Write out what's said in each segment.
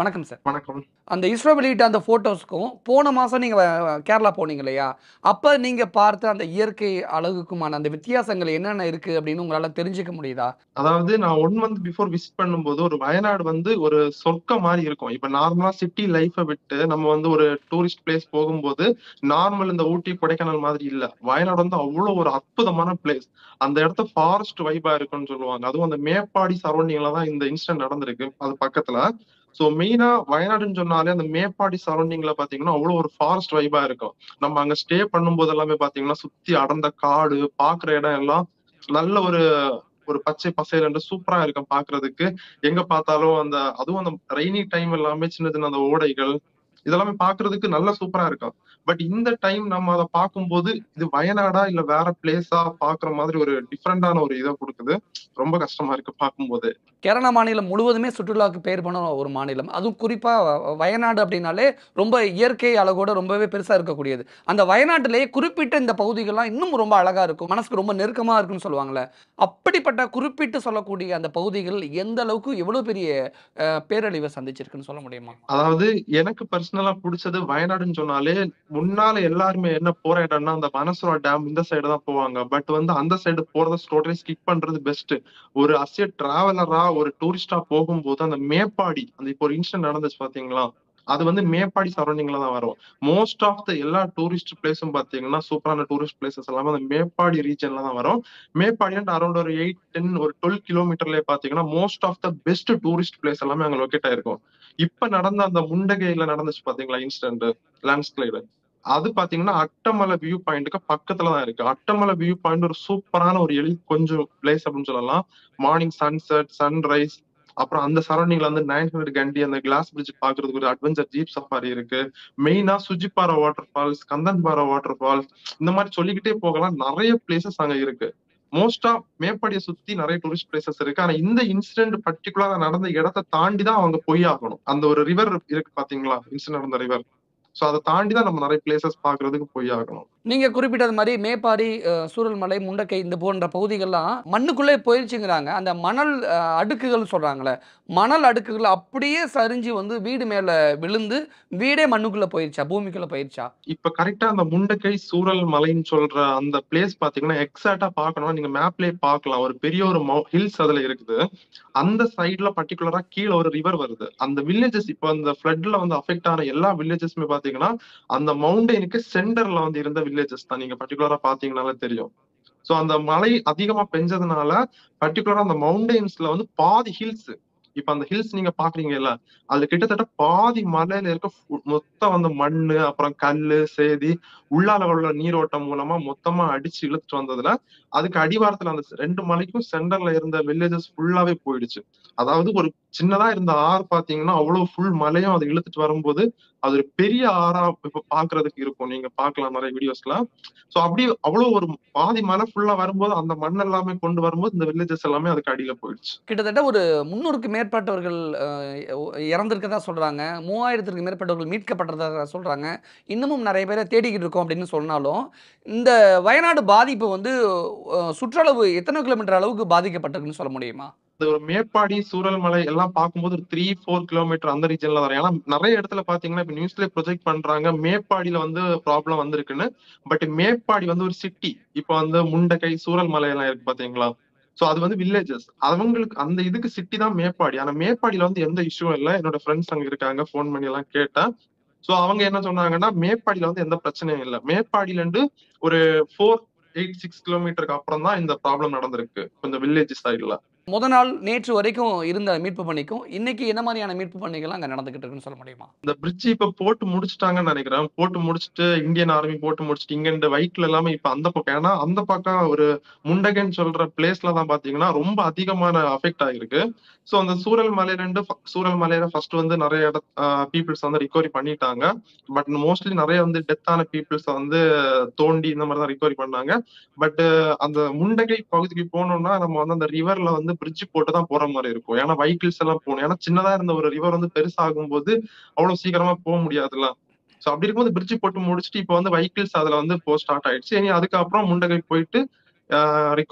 வணக்கம் சார் வணக்கம் அந்த இஸ்ரோ வெளியிட்ட அந்த ஃபோட்டோஸ்க்கும் போன மாதம் நீங்கள் கேரளா போனீங்க இல்லையா அப்போ நீங்கள் பார்த்த அந்த இயற்கை அழகுக்குமான அந்த வித்தியாசங்கள் என்னென்ன இருக்குது அப்படின்னு உங்களால் தெரிஞ்சுக்க முடியுதா அதாவது நான் ஒன் மந்த் பிஃபோர் விசிட் பண்ணும்போது ஒரு வயநாடு வந்து ஒரு சொர்க்கம் மாதிரி இருக்கும் இப்ப நார்மலா சிட்டி லைஃபை விட்டு நம்ம வந்து ஒரு டூரிஸ்ட் பிளேஸ் போகும்போது நார்மல் இந்த ஊட்டி கொடைக்கானல் மாதிரி இல்ல வயநாடு வந்து அவ்வளவு ஒரு அற்புதமான பிளேஸ் அந்த இடத்த ஃபாரஸ்ட் வைபா இருக்குன்னு சொல்லுவாங்க அதுவும் அந்த மேப்பாடி சரௌண்டிங்ல தான் இந்த இன்சிடென்ட் நடந்திருக்கு அது பக்கத்துல சோ மெயினா வயநாடுன்னு சொன்னாலே அந்த மேப்பாடி சரௌண்டிங்ல பாத்தீங்கன்னா அவ்வளவு ஒரு ஃபாரஸ்ட் வைபா இருக்கும் நம்ம அங்க ஸ்டே பண்ணும்போது எல்லாமே பாத்தீங்கன்னா சுத்தி அடர்ந்த காடு பாக்குற இடம் எல்லாம் நல்ல ஒரு ஒரு பச்சை பசையில சூப்பரா இருக்கும் பாக்குறதுக்கு எங்க பார்த்தாலும் அந்த அதுவும் அந்த ரெய்னி டைம் எல்லாமே சின்ன சின்ன அந்த ஓடைகள் இதெல்லாமே பாக்குறதுக்கு நல்ல சூப்பரா இருக்கும் பட் இந்த டைம் நம்ம அதை பார்க்கும்போது இது வயநாடா இல்ல வேற பிளேஸா பாக்குற மாதிரி ஒரு டிஃப்ரெண்டான ஒரு இதை கொடுக்குது ரொம்ப கஷ்டமா இருக்கு பார்க்கும்போது கேரளா மாநிலம் முழுவதுமே சுற்றுலாவுக்கு பெயர் போன ஒரு மாநிலம் அதுவும் குறிப்பாக வயநாடு அப்படின்னாலே ரொம்ப இயற்கை அழகோட ரொம்பவே பெருசாக இருக்கக்கூடியது அந்த வயநாட்டிலேயே குறிப்பிட்ட இந்த பகுதிகள்லாம் இன்னும் ரொம்ப அழகாக இருக்கும் மனசுக்கு ரொம்ப நெருக்கமாக இருக்குன்னு சொல்லுவாங்கள்ல அப்படிப்பட்ட குறிப்பிட்டு சொல்லக்கூடிய அந்த பகுதிகள் எந்த அளவுக்கு எவ்வளோ பெரிய அஹ், பேரழிவை சந்திச்சிருக்குன்னு சொல்ல முடியுமா அதாவது எனக்கு பர்சனலா பிடிச்சது வயநாடுன்னு சொன்னாலே முன்னால எல்லாருமே என்ன போற இடம்னா அந்த மனசுரா டேம் இந்த சைடு தான் போவாங்க பட் வந்து அந்த சைடு போறத டோட்டலி ஸ்கிப் பண்றது பெஸ்ட் ஒரு அசிய டிராவலரா ஒரு டூரிஸ்டா போகும்போது அந்த மேப்பாடி அந்த இப்போ ஒரு இன்சிடென்ட் நடந்துச்சு பாத்தீங்களா அது வந்து மேப்பாடி சரௌண்டிங்ல தான் வரும் மோஸ்ட் ஆஃப் த எல்லா டூரிஸ்ட் பிளேஸும் பாத்தீங்கன்னா சூப்பரான டூரிஸ்ட் பிளேசஸ் எல்லாமே அந்த மேப்பாடி ரீஜன்ல தான் வரும் மேப்பாடி அரௌண்ட் ஒரு எயிட் டென் ஒரு டுவெல் கிலோமீட்டர்லயே பாத்தீங்கன்னா most of the best tourist place எல்லாமே அங்க லொக்கேட் ஆயிருக்கும் இப்ப நடந்த அந்த முண்டகையில நடந்துச்சு பாத்தீங்களா இன்சிடென்ட் லேண்ட்ஸ்லைடு அது பாத்தீங்கன்னா அட்டமலை வியூ பாயிண்ட்டுக்கு பக்கத்துல தான் இருக்கு அட்டமலை வியூ பாயிண்ட் ஒரு சூப்பரான ஒரு எளி கொஞ்சம் பிளேஸ் அப்படின்னு சொல்லலாம் மார்னிங் சன்செட் சன்ரைஸ் அப்புறம் அந்த சரௌண்டிங்ல வந்து நைன் ஹண்ட்ரட் கண்டி அந்த கிளாஸ் பிரிட்ஜ் பாக்குறதுக்கு ஒரு அட்வென்ச்சர் ஜீப் சஃபாரி இருக்கு மெயினா Soochipara water falls Kanthanpara water falls இந்த மாதிரி சொல்லிக்கிட்டே போகலாம் நிறைய பிளேசஸ் அங்க இருக்கு மோஸ்டா மேப்படியை சுத்தி நிறைய டூரிஸ்ட் பிளேசஸ் இருக்கு ஆனா இந்த இன்சிடென்ட் பர்டிகுலரா நடந்த இடத்தை தாண்டி தான் அவங்க போய் ஆகணும் அந்த ஒரு ரிவர் இருக்கு பாத்தீங்களா இன்சிடென்ட் நடந்த ரிவர் சோ அதை தாண்டி தான் நம்ம நிறைய பிளேசஸ் பாக்குறதுக்கு போய் ஆகணும் நீங்கள் குறிப்பிட்டது மாதிரி மேப்பாடி அஹ், சூரல்மலை முண்டக்கை இந்த போன்ற பகுதிகள்லாம் மண்ணுக்குள்ளே போயிடுச்சுங்கிறாங்க அந்த மணல் அஹ், அடுக்குகள் சொல்கிறாங்களே மணல் அடுக்குகள் அப்படியே சரிஞ்சு வந்து வீடு மேலே விழுந்து வீடே மண்ணுக்குள்ளே போயிடுச்சா பூமிக்குள்ளே போயிடுச்சா இப்ப கரெக்டா அந்த முண்டக்கை சூரல் மலைன்னு சொல்ற அந்த பிளேஸ் பாத்தீங்கன்னா எக்ஸாக்டா பாக்கணும் நீங்க மேப்லயே பார்க்கலாம் ஒரு பெரிய ஒரு ஹில்ஸ் அதுல இருக்குது அந்த சைட்ல பர்டிகுலரா கீழே ஒரு ரிவர் வருது அந்த வில்லேஜஸ் இப்ப அந்த ஃபிளட்ல வந்து அஃபெக்ட் ஆன எல்லா வில்லேஜஸ்மே பாத்தீங்கன்னா அந்த மவுண்டனுக்கு சென்டர்ல வந்து இருந்த வில்லேஜஸ் தான் நீங்க பர்டிகுலரா பாத்தீங்கன்னாலே தெரியும் சோ அந்த மழை அதிகமா பெஞ்சதுனால பர்டிகுலரா அந்த மவுண்டன்ஸ்ல வந்து பாதி ஹில்ஸ் இப்ப அந்த ஹில்ஸ் நீங்க பாக்குறீங்கல்ல அதுல கிட்டத்தட்ட பாதி மலையில இருக்க ஃபு- மொத்தம் அந்த மண்ணு அப்புறம் கல்லு சேதி உள்ளால உள்ள நீரோட்டம் மூலமா மொத்தமா அடிச்சு இழுத்துட்டு வந்ததுல அதுக்கு அடிவாரத்துல அந்த ரெண்டு மலைக்கும் சென்டர்ல இருந்த வில்லேஜஸ் ஃபுல்லாவே போயிடுச்சு அதாவது ஒரு சின்னதா இருந்த ஆறு பாத்தீங்கன்னா அவ்வளவு ஃபுல் மலையும் அதை இழுத்துட்டு வரும்போது அது ஒரு பெரிய ஆறா இப்ப பாக்குறதுக்கு இருக்கும் நீங்க பார்க்கலாம் நிறைய வீடியோஸ்ல சோ அப்படி அவ்வளவு ஒரு பாதி மலை ஃபுல்லா வரும்போது அந்த மண் எல்லாமே கொண்டு வரும்போது இந்த வில்லேஜஸ் எல்லாமே அதுக்கு அடியில போயிடுச்சு கிட்டத்தட்ட ஒரு முந்நூறுக்கு மேற்பட்டவர்கள் அஹ், இறந்திருக்கதா சொல்கிறாங்க மூவாயிரத்திற்கு மேற்பட்டவர்கள் மீட்கப்பட்டதாக சொல்கிறாங்க இன்னமும் நிறைய பேரை தேடிக்கிட்டு இருக்கோம் அப்படின்னு சொன்னாலும் இந்த வயநாடு பாதிப்பு வந்து அஹ், சுற்றளவு எத்தனை கிலோமீட்டர் அளவுக்கு பாதிக்கப்பட்டிருக்குன்னு சொல்ல முடியுமா இந்த ஒரு மேப்பாடி சூரல்மலை எல்லாம் பார்க்கும்போது ஒரு த்ரீ ஃபோர் கிலோமீட்டர் அந்த ரீஜன்ல வரும் ஏன்னா நிறைய இடத்துல பாத்தீங்கன்னா இப்ப நியூஸ்ல ப்ரொஜெக்ட் பண்றாங்க மேப்பாடியில வந்து ப்ராப்ளம் வந்திருக்குன்னு பட் மேப்பாடி வந்து ஒரு சிட்டி இப்ப வந்து முண்டக்கை சூரல்மலை எல்லாம் இருக்கு பாத்தீங்களா சோ அது வந்து வில்லேஜஸ் அவங்களுக்கு அந்த இதுக்கு சிட்டி தான் மேப்பாடி ஆனா மேப்பாடியில வந்து எந்த இஷ்யூவும் இல்லை என்னோட ஃப்ரெண்ட்ஸ் அங்க இருக்காங்க ஃபோன் பண்ணி எல்லாம் கேட்டேன் சோ அவங்க என்ன சொன்னாங்கன்னா மேப்பாடியில வந்து எந்த பிரச்சனையும் இல்லை மேப்பாடியில இருந்து ஒரு ஃபோர் எயிட் சிக்ஸ் கிலோமீட்டருக்கு அப்புறம் தான் இந்த ப்ராப்ளம் நடந்திருக்கு இந்த வில்லேஜ் சைடுல முத நாள் நேற்று வரைக்கும் இருந்த மீட்பு பணிக்கும் இன்னைக்கு என்ன மாதிரியான மீட்பு பணிகள் அங்கே நடந்துகிட்டு இருக்குன்னு சொல்ல முடியுமா இந்த பிரிட்ஜ் இப்ப போட்டு முடிச்சிட்டாங்கன்னு நினைக்கிறேன் போட்டு முடிச்சுட்டு இந்தியன் ஆர்மி போட்டு முடிச்சுட்டு இங்க இந்த வைக்கில் எல்லாமே இப்ப அந்த பக்கம் ஏன்னா அந்த பக்கம் ஒரு முண்டகன் சொல்ற பிளேஸ்ல தான் பாத்தீங்கன்னா ரொம்ப அதிகமான அஃபெக்ட் ஆகிருக்கு சோ அந்த சூரல் மலையில இருந்து ஃப- சூரல் மலையில ஃபர்ஸ்ட் வந்து நிறைய இட பீப்புள்ஸ் வந்து ரிகவரி பண்ணிட்டாங்க பட் மோஸ்ட்லி நிறைய வந்து டெத்தான பீப்புள்ஸ் வந்து தோண்டி இந்த மாதிரி தான் ரிகவரி பண்ணாங்க பட் அந்த முண்டகை பகுதிக்கு போனோம்னா நம்ம வந்து அந்த ரிவர்ல வந்து பிரிட்ஜ் போட்டு தான் போற மாதிரி இருக்கும் ஏன்னா வெஹிக்கிள்ஸ் எல்லாம் போகணும் ஏன்னா சின்னதா இருந்த ஒரு ரிவர் வந்து பெருசாகும் போது அவ்வளவு சீக்கிரமா போக முடியாதுல்ல சோ அப்படி இருக்கும்போது பிரிட்ஜ் போட்டு முடிச்சுட்டு இப்போ வந்து வெஹிக்கிள்ஸ் அதுல வந்து போ ஸ்டார்ட் ஆயிடுச்சு இனி அதுக்கப்புறம் முண்டகை போயிட்டு ரிகவரி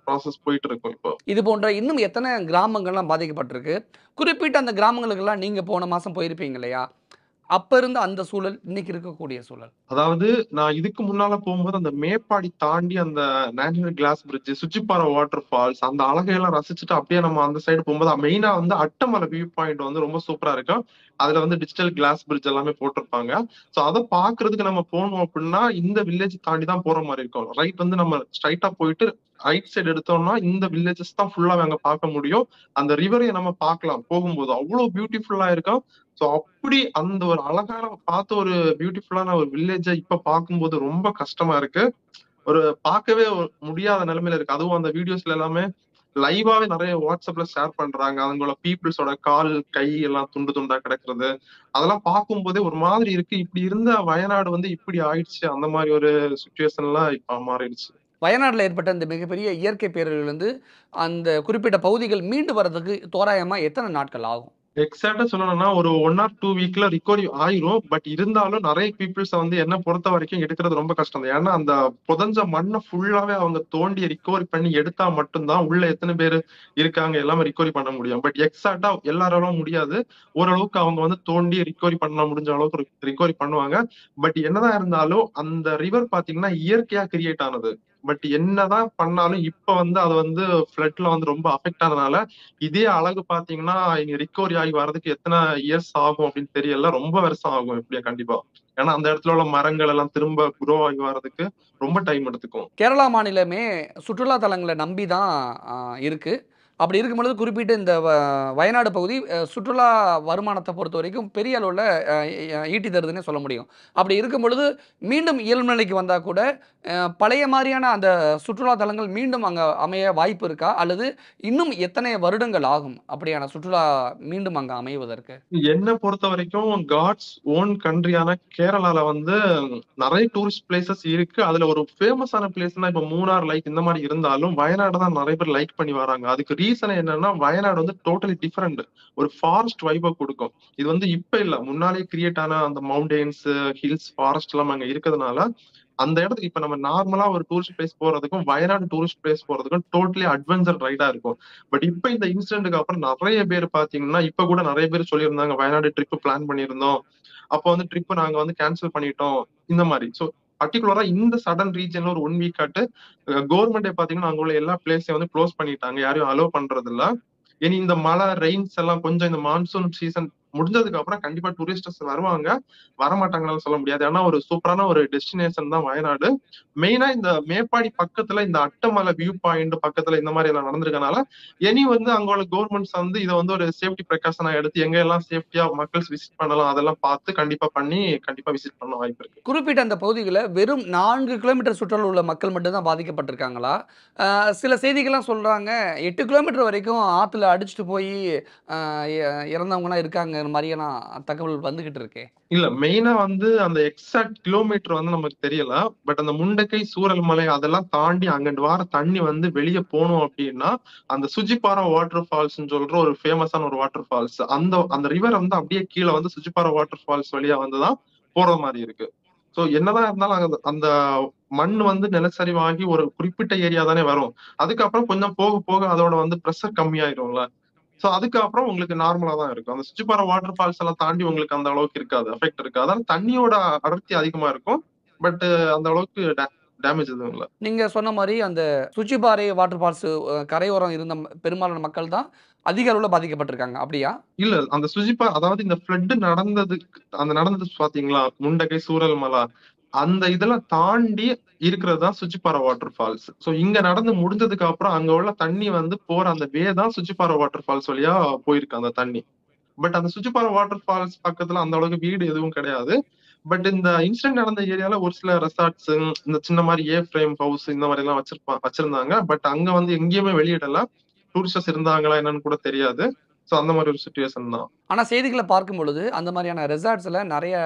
ப்ராசஸ் போயிட்டு இருக்கும் இப்போ இது போன்ற இன்னும் எத்தனை கிராமங்கள்லாம் பாதிக்கப்பட்டிருக்கு குறிப்பிட்ட அந்த கிராமங்களுக்கெல்லாம் நீங்க போன மாசம் போயிருப்பீங்க இல்லையா அப்ப இருந்த அந்த சூழல் இன்னைக்கு இருக்கக்கூடிய சூழல் அதாவது நான் இதுக்கு முன்னால போகும்போது அந்த மேப்பாடி தாண்டி அந்த national glass bridge Soochipara water falls அந்த அழகையெல்லாம் ரசிச்சுட்டு அப்படியே நம்ம அந்த சைடு போகும்போது மெயினா வந்து அட்டமலை வியூ பாயிண்ட் வந்து ரொம்ப சூப்பரா இருக்கும் அதுல வந்து டிஜிட்டல் கிளாஸ் பிரிட்ஜ் எல்லாமே போட்டிருப்பாங்க சோ அதை பாக்குறதுக்கு நம்ம போனோம் அப்படின்னா இந்த வில்லேஜ் தாண்டி தான் போற மாதிரி இருக்கும் ரைட் வந்து நம்ம ஸ்ட்ரைட்டா போயிட்டு ரைட் சைடு எடுத்தோம்னா இந்த வில்லேஜஸ் தான் ஃபுல்லா அங்க பார்க்க முடியும் அந்த ரிவரையும் நம்ம பார்க்கலாம் போகும்போது அவ்வளவு பியூட்டிஃபுல்லா இருக்கும் சோ அப்படி அந்த ஒரு அழகான பார்த்த ஒரு பியூட்டிஃபுல்லான ஒரு வில்லேஜை இப்ப பார்க்கும்போது ரொம்ப கஷ்டமா இருக்கு ஒரு பார்க்கவே ஒரு முடியாத நிலைமையில இருக்கு அதுவும் அந்த வீடியோஸ்ல எல்லாமே லைவாவே நிறைய வாட்ஸ்அப்ல ஷேர் பண்றாங்க அவங்களோட பீப்புள்ஸோட கால் கை எல்லாம் துண்டு துண்டா கிடக்குறது அதெல்லாம் பார்க்கும்போதே ஒரு மாதிரி இருக்கு இப்படி இருந்த வயநாடு வந்து இப்படி ஆயிடுச்சு அந்த மாதிரி ஒரு சுச்சுவேஷன்லாம் இப்ப மாறிடுச்சு வயநாட்டில் ஏற்பட்ட இந்த மிகப்பெரிய இயற்கை பேரழிவிலிருந்து அந்த குறிப்பிட்ட பகுதிகள் மீண்டு வர்றதுக்கு தோராயமா எத்தனை நாட்கள் ஆகும் எக்ஸாக்டா சொல்லணும்னா ஒரு ஒன் ஆர் டூ வீக்ல ரிகவரி ஆயிரும் பட் இருந்தாலும் நிறைய பீப்புள்ஸ் வந்து என்ன பொறுத்த வரைக்கும் எடுக்கிறது ரொம்ப கஷ்டம் தான் ஏன்னா அந்த புதஞ்ச மண்ணை ஃபுல்லாவே அவங்க தோண்டி ரிகவரி பண்ணி எடுத்தா மட்டும்தான் உள்ள எத்தனை பேர் இருக்காங்க எல்லாமே ரிகவரி பண்ண முடியும் பட் எக்ஸாக்டா எல்லாராலும் முடியாது ஓரளவுக்கு அவங்க வந்து தோண்டி ரிகவரி பண்ண முடிஞ்ச அளவுக்கு ரிகவரி பண்ணுவாங்க பட் என்னதான் இருந்தாலும் அந்த ரிவர் பாத்தீங்கன்னா இயற்கையா கிரியேட் ஆனது பட் என்னதான் பண்ணாலும் இப்ப வந்து அது வந்து ஃபிளட்ல வந்து ரொம்ப அஃபெக்ட் ஆனதுனால இதே அழகு பாத்தீங்கன்னா இங்க ரிகவரி ஆகி வர்றதுக்கு எத்தனை இயர்ஸ் ஆகும் அப்படின்னு தெரியல ரொம்ப வருஷம் ஆகும் எப்படியா கண்டிப்பா ஏன்னா அந்த இடத்துல உள்ள மரங்கள் எல்லாம் திரும்ப குரோ ஆகி வர்றதுக்கு ரொம்ப டைம் எடுத்துக்கும் கேரளா மாநிலமே சுற்றுலா தலங்களை நம்பி தான் இருக்கு அப்படி இருக்கும் பொழுது குறிப்பிட்ட இந்த வ- வயநாடு பகுதி அஹ், சுற்றுலா வருமானத்தை பொறுத்த வரைக்கும் பெரிய அளவில் ஈட்டி தருதுன்னே சொல்ல முடியும் அப்படி இருக்கும் பொழுது மீண்டும் இயல்பு நிலைக்கு வந்தால் கூட அஹ், பழைய மாதிரியான அந்த சுற்றுலா தலங்கள் மீண்டும் அங்கே அமைய வாய்ப்பு இருக்கா அல்லது இன்னும் எத்தனை வருடங்கள் ஆகும் அப்படியான சுற்றுலா மீண்டும் அங்கே அமைவதற்கு என்னை பொறுத்த வரைக்கும் காட்ஸ் ஓன் கண்ட்ரியான கேரளால வந்து நிறைய டூரிஸ்ட் பிளேசஸ் இருக்கு அதுல ஒரு ஃபேமஸான பிளேஸ்னா இப்ப மூணார் லைக் இந்த மாதிரி இருந்தாலும் வயநாடு தான் நிறைய பேர் லைக் பண்ணி வராங்க அதுக்கு ரீசன் என்னன்னா வயநாடு வந்து டோட்டலி டிஃபரெண்ட் ஒரு ஃபாரஸ்ட் வைபை கொடுக்கும் இது வந்து இப்ப இல்ல முன்னாலே கிரியேட் ஆன அந்த மவுண்டெயின்ஸ் ஹில்ஸ் ஃபாரஸ்ட் எல்லாம் அங்க இருக்கிறதுனால அந்த இடத்துக்கு இப்ப நம்ம நார்மலா ஒரு டூரிஸ்ட் பிளேஸ் போறதுக்கும் வயநாடு டூரிஸ்ட் பிளேஸ் போறதுக்கும் டோட்டலி அட்வென்ச்சர் ரைடா இருக்கும் பட் இப்ப இந்த இன்சிடென்ட்க்கு அப்புறம் நிறைய பேர் பாத்தீங்கன்னா இப்ப கூட நிறைய பேர் சொல்லியிருந்தாங்க வயநாடு ட்ரிப் பிளான் பண்ணியிருந்தோம் அப்போ வந்து ட்ரிப் நாங்க வந்து கேன்சல் பண்ணிட்டோம் இந்த மாதிரி சோ பர்டிகுலரா இந்த சடன் ரீஜன்ல ஒரு ஒன் வீக் ஆட்டு கவர்மெண்டே பாத்தீங்கன்னா அங்க உள்ள எல்லா பிளேஸையும் வந்து க்ளோஸ் பண்ணிட்டாங்க யாரையும் அலோவ் பண்றது இல்ல இனி இந்த மழை ரெயின்ஸ் எல்லாம் கொஞ்சம் இந்த மான்சூன் சீசன் முடிஞ்சதுக்கு அப்புறம் கண்டிப்பா டூரிஸ்டர்ஸ் வருவாங்க வரமாட்டாங்கன்னு சொல்ல முடியாது ஏன்னா ஒரு சூப்பரான ஒரு டெஸ்டினேஷன் தான் வயநாடு மெயினா இந்த மேப்பாடி பக்கத்துல இந்த அட்டமலை வியூ பாயிண்ட் பக்கத்துல இந்த மாதிரி எல்லாம் நடந்திருக்கனால இனி வந்து அங்க உள்ள கவர்மெண்ட்ஸ் வந்து இதை வந்து ஒரு சேஃப்டி ப்ரிகாஷனா எடுத்து எங்க எல்லாம் சேஃப்டியா மக்கள்ஸ் விசிட் பண்ணலாம் அதெல்லாம் பார்த்து கண்டிப்பா பண்ணி கண்டிப்பா விசிட் பண்ண வாய்ப்பு இருக்கு குறிப்பிட்ட அந்த பகுதிகளில் வெறும் நான்கு கிலோமீட்டர் சுற்றளவு உள்ள மக்கள் மட்டும்தான் பாதிக்கப்பட்டிருக்காங்களா ஆஹ் சில செய்திகள்லாம் சொல்கிறாங்க எட்டு கிலோமீட்டர் வரைக்கும் ஆற்றுல அடிச்சுட்டு போய் ஆஹ் இ- இறந்தவங்கலாம் இருக்காங்க மாதிரியான தகவல் வந்துகிட்டு இருக்கே இல்ல மெயினா வந்து அந்த எக்ஸாக்ட் கிலோமீட்டர் வந்து நமக்கு தெரியல பட் அந்த முண்டக்கை சூரல் மலை அதெல்லாம் தாண்டி அங்கிட்டு வர தண்ணி வந்து வெளியே போனோம் அப்படின்னா அந்த சுஜிப்பாரா வாட்டர் ஃபால்ஸ் சொல்ற ஒரு ஃபேமஸான ஒரு வாட்டர் ஃபால்ஸ் அந்த அந்த ரிவர் வந்து அப்படியே கீழே வந்து சுஜிப்பாரா வாட்டர் ஃபால்ஸ் வழியா வந்துதான் போற மாதிரி இருக்கு சோ என்னதான் இருந்தாலும் அங்க அந்த மண் வந்து நிலச்சரிவாகி ஒரு குறிப்பிட்ட ஏரியா தானே வரும் அதுக்கப்புறம் கொஞ்சம் போக போக அதோட வந்து ப்ரெஷர் கம்மியாயிரும்ல சோ அதுக்கப்புறம் உங்களுக்கு நார்மலா தான் இருக்கும் அந்த சுற்றிப்பாறை வாட்டர் ஃபால்ஸ் எல்லாம் தாண்டி உங்களுக்கு அந்த அளவுக்கு இருக்காது எஃபெக்ட் இருக்காது அதனால தண்ணியோட அடர்த்தி அதிகமா இருக்கும் பட் அந்த அளவுக்கு டேமேஜ் எதுவும் இல்லை நீங்கள் சொன்ன மாதிரி அந்த சுச்சிபாறை வாட்டர் ஃபால்ஸ் கரையோரம் இருந்த ம- பெரும்பாலான மக்கள் தான் அதிக அளவில் பாதிக்கப்பட்டிருக்காங்க அப்படியா இல்ல அந்த சுஜிப்பா அதாவது இந்த ஃப்ளட் நடந்தது அந்த நடந்தது பாத்தீங்களா முண்டகை சூரல் மலை அந்த இதெல்லாம் தாண்டி இருக்கிறது தான் சுச்சிப்பாறை வாட்டர் ஃபால்ஸ் சோ இங்க நடந்து முடிஞ்சதுக்கு அப்புறம் அங்க உள்ள தண்ணி வந்து போற அந்த வே தான் சுச்சிப்பாறை வாட்டர் ஃபால்ஸ் வழியா போயிருக்கு அந்த தண்ணி பட் அந்த சுச்சிப்பாறை வாட்டர் ஃபால்ஸ் பக்கத்துல அந்த அளவுக்கு வீடு எதுவும் கிடையாது பட் இந்த இன்சிடென்ட் நடந்த ஏரியால ஒரு சில ரெசார்ட்ஸ் இந்த சின்ன மாதிரி ஏ ஃப்ரேம் ஹவுஸ் இந்த மாதிரி எல்லாம் வச்சிருப்பா வச்சிருந்தாங்க பட் அங்க வந்து எங்கேயுமே வெளியிடல டூரிஸ்டர்ஸ் இருந்தாங்களா என்னன்னு கூட தெரியாது சோ அந்த மாதிரி ஒரு சுச்சுவேஷன் தான் ஆனால் செய்திகளை பார்க்கும் பொழுது அந்த மாதிரியான ரெசார்ட்ஸில் நிறைய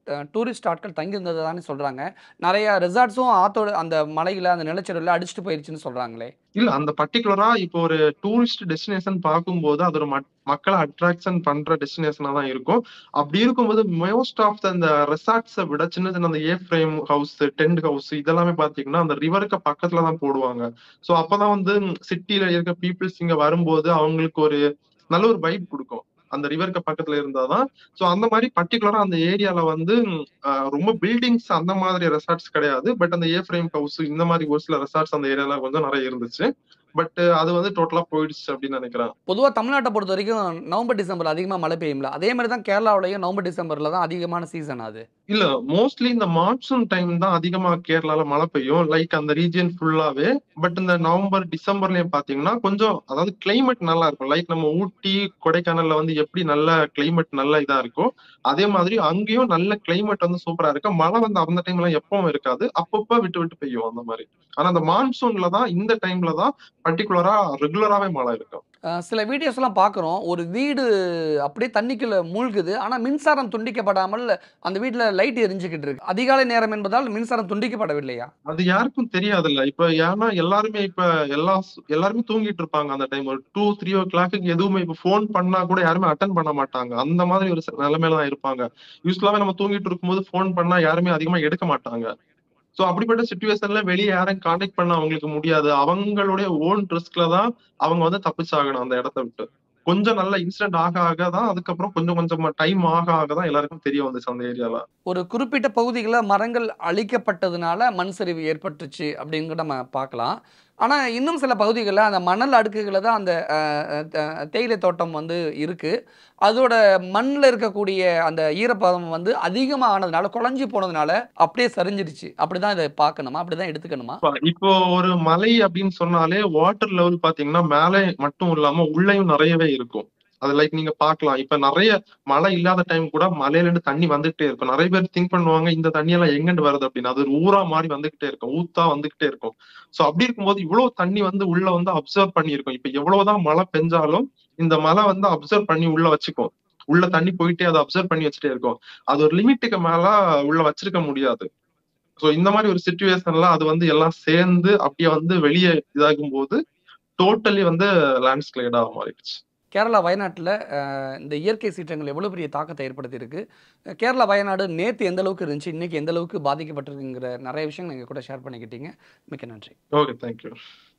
டூரிஸ்ட் ஆட்கள் தங்கியிருந்தது தானே சொல்கிறாங்க நிறைய ரெசார்ட்ஸும் ஆத்தோட அந்த மலையில் அந்த நிலச்சரிவில் அடிச்சுட்டு போயிருச்சுன்னு சொல்கிறாங்களே இல்ல அந்த பர்டிகுலரா இப்போ ஒரு டூரிஸ்ட் டெஸ்டினேஷன் பார்க்கும்போது அது ஒரு மக்- மக்களை அட்ராக்ஷன் பண்ற டெஸ்டினேஷனா தான் இருக்கும் அப்படி இருக்கும்போது மோஸ்ட் ஆஃப் த அந்த ரெசார்ட்ஸை விட சின்ன சின்ன அந்த A frame house tent house இதெல்லாமே பாத்தீங்கன்னா அந்த ரிவருக்கு பக்கத்துல தான் போடுவாங்க சோ அப்பதான் வந்து சிட்டில இருக்க பீப்புள்ஸ் இங்க வரும்போது அவங்களுக்கு ஒரு நல்ல ஒரு வைப் கொடுக்கும் அந்த ரிவருக்கு பக்கத்துல இருந்தாதான் சோ அந்த மாதிரி பர்டிகுலரா அந்த ஏரியால வந்து ஆஹ், ரொம்ப பில்டிங்ஸ் அந்த மாதிரி ரெசார்ட்ஸ் கிடையாது பட் அந்த ஏ ஃப்ரேம் ஹவுஸ் இந்த மாதிரி ஒரு சில ரெசார்ட்ஸ் அந்த ஏரியால கொஞ்சம் நிறைய இருந்துச்சு பட் அது வந்து டோட்டலா போயிடுச்சு அப்படின்னு நினைக்கிறேன் பொதுவாக தமிழ்நாட்டை பொறுத்த வரைக்கும் நவம்பர் டிசம்பர் அதிகமாக மழை பெய்யும்ல அதே மாதிரி தான் கேரளாவிலையும் நவம்பர் டிசம்பரில் தான் அதிகமான சீசன் அது இல்ல மோஸ்ட்லி இந்த மான்சூன் டைம் தான் அதிகமா கேரளால மழை பெய்யும் லைக் அந்த ரீஜியன் ஃபுல்லாவே பட் இந்த நவம்பர் டிசம்பர்லயும் பாத்தீங்கன்னா கொஞ்சம் அதாவது கிளைமேட் நல்லா இருக்கும் லைக் நம்ம ஊட்டி கொடைக்கானல்ல வந்து எப்படி நல்ல கிளைமேட் நல்ல இதா இருக்கும் அதே மாதிரி அங்கேயும் நல்ல கிளைமேட் வந்து சூப்பரா இருக்கு மழை வந்து அந்த டைம்ல எப்பவும் இருக்காது அப்பப்ப விட்டு விட்டு பெய்யும் அந்த மாதிரி ஆனா அந்த மான்சூன்ல தான் இந்த டைம்ல தான் பர்டிகுலரா ரெகுலராவே மழை இருக்கும் அஹ் சில வீடியோஸ்லாம் பார்க்குறோம் ஒரு வீடு அப்படியே தண்ணிக்குள்ள மூழ்குது ஆனால் மின்சாரம் துண்டிக்கப்படாமல் அந்த வீட்டில் லைட் எரிஞ்சுக்கிட்டு இருக்கு அதிகாலை நேரம் என்பதால் மின்சாரம் துண்டிக்கப்படவில்லையா அது யாருக்கும் தெரியாதுல்ல இப்ப ஏன்னா எல்லாருமே இப்ப எல்லா எல்லாருமே தூங்கிட்டு இருப்பாங்க அந்த டைம் ஒரு டூ த்ரீ ஓ கிளாக்கு எதுவுமே இப்ப ஃபோன் பண்ணா கூட யாருமே அட்டன் பண்ண மாட்டாங்க அந்த மாதிரி ஒரு நிலைமையில தான் இருப்பாங்க யூஸ்வலாவே நம்ம தூங்கிட்டு இருக்கும்போது ஃபோன் பண்ணா யாருமே அதிகமா எடுக்க மாட்டாங்க சோ அப்படிப்பட்ட சுச்சுவேஷன்ல வெளியே யாரையும் கான்டாக்ட் பண்ண அவங்களுக்கு முடியாது அவங்களுடைய ஓன் ரிஸ்க்ல தான் அவங்க வந்து தப்பிச்சாகணும் அந்த இடத்த விட்டு கொஞ்சம் நல்ல இன்சிடென்ட் ஆக ஆக தான் அதுக்கப்புறம் கொஞ்சம் கொஞ்சமா டைம் ஆக ஆக தான் எல்லாருக்கும் தெரிய வந்துச்சு அந்த ஏரியால ஒரு குறிப்பிட்ட பகுதிகளில் மரங்கள் அழிக்கப்பட்டதுனால மண் சரிவு ஏற்பட்டுச்சு அப்படின்னு நம்ம பார்க்கலாம் ஆனால் இன்னும் சில பகுதிகளில் அந்த மணல் அடுக்குகளில் தான் அந்த அஹ், அஹ், தேயிலை தோட்டம் வந்து இருக்குது அதோட மண்ணில் இருக்கக்கூடிய அந்த ஈரப்பதம் வந்து அதிகமாக ஆனதுனால குழஞ்சி போனதுனால அப்படியே சரிஞ்சிருச்சு அப்படி தான் இதை பார்க்கணுமா அப்படி தான் எடுத்துக்கணுமா இப்ப- இப்போ ஒரு மலை அப்படின்னு சொன்னாலே வாட்டர் லெவல் பாத்தீங்கன்னா மேலே மட்டும் இல்லாம உள்ளேயும் நிறையவே இருக்கும் அது லைக் நீங்க பார்க்கலாம் இப்ப நிறைய மழை இல்லாத டைம் கூட மலையில இருந்து தண்ணி வந்துகிட்டே இருக்கும் நிறைய பேர் திங்க் பண்ணுவாங்க இந்த தண்ணி எல்லாம் எங்கிட்டு வருது அப்படின்னு அது ஒரு ஊரா மாதிரி வந்துகிட்டே இருக்கும் ஊத்தா வந்துகிட்டே இருக்கும் சோ அப்படி இருக்கும்போது இவ்வளவு தண்ணி வந்து உள்ள வந்து அப்சர்வ் பண்ணியிருக்கும் இப்ப எவ்வளவுதான் மழை பெஞ்சாலும் இந்த மழை வந்து அப்சர்வ் பண்ணி உள்ள வச்சுக்கும் உள்ள தண்ணி போயிட்டே அதை அப்சர்வ் பண்ணி வச்சுட்டே இருக்கும் அது ஒரு லிமிட்டுக்கு மேல உள்ள வச்சிருக்க முடியாது சோ இந்த மாதிரி ஒரு சுச்சுவேஷன்ல அது வந்து எல்லாம் சேர்ந்து அப்படியே வந்து வெளியே இதாகும் போது டோட்டலி வந்து லேண்ட்ஸ்கிளைடா மாறிடுச்சு கேரளா வயநாட்டில் இந்த இயற்கை சீற்றங்கள் எவ்வளோ பெரிய தாக்கத்தை ஏற்படுத்தியிருக்கு அஹ் கேரளா வயநாடு நேற்று எந்த அளவுக்கு இருந்துச்சு இன்னைக்கு எந்த அளவுக்கு பாதிக்கப்பட்டிருக்குங்கிற நிறைய விஷயங்கள் நீங்கள் கூட ஷேர் பண்ணிக்கிட்டீங்க மிக்க நன்றி ஓகே தேங்க்யூ